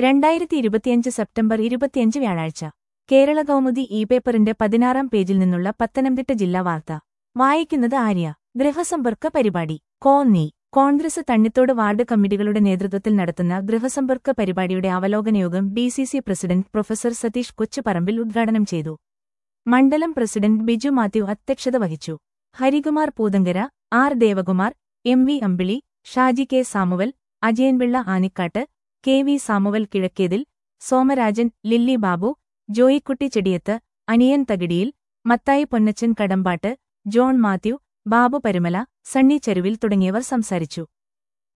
രണ്ടായിരത്തി ഇരുപത്തിയഞ്ച് സെപ്റ്റംബർ ഇരുപത്തിയഞ്ച് വ്യാഴാഴ്ച കേരള കൗമുദി ഇ പേപ്പറിന്റെ പതിനാറാം പേജിൽ നിന്നുള്ള പത്തനംതിട്ട ജില്ലാ വാർത്ത വായിക്കുന്നത് ആര്യ ഗൃഹസമ്പർക്ക പരിപാടി കോന്നി കോൺഗ്രസ് തണ്ണിത്തോട് വാർഡ് കമ്മിറ്റികളുടെ നേതൃത്വത്തിൽ നടത്തുന്ന ഗൃഹസമ്പർക്ക പരിപാടിയുടെ അവലോകനയോഗം B C C president professor Satheesh Kochuparambil ഉദ്ഘാടനം ചെയ്തു മണ്ഡലം പ്രസിഡന്റ് ബിജു മാത്യു അധ്യക്ഷത വഹിച്ചു Harikumar Poothankara R Devakumar M V Ambili Shaji K Samuel Ajayanpillai Anikkattu K V Samuel Kizhakkethil Somarajan Lilly Babu Joykutty Chediyath Aniyan Thakidiyil Mathai Ponnachan Kadampattu John Mathew Babu Parumala Sunny Charuvil തുടങ്ങിയവർ സംസാരിച്ചു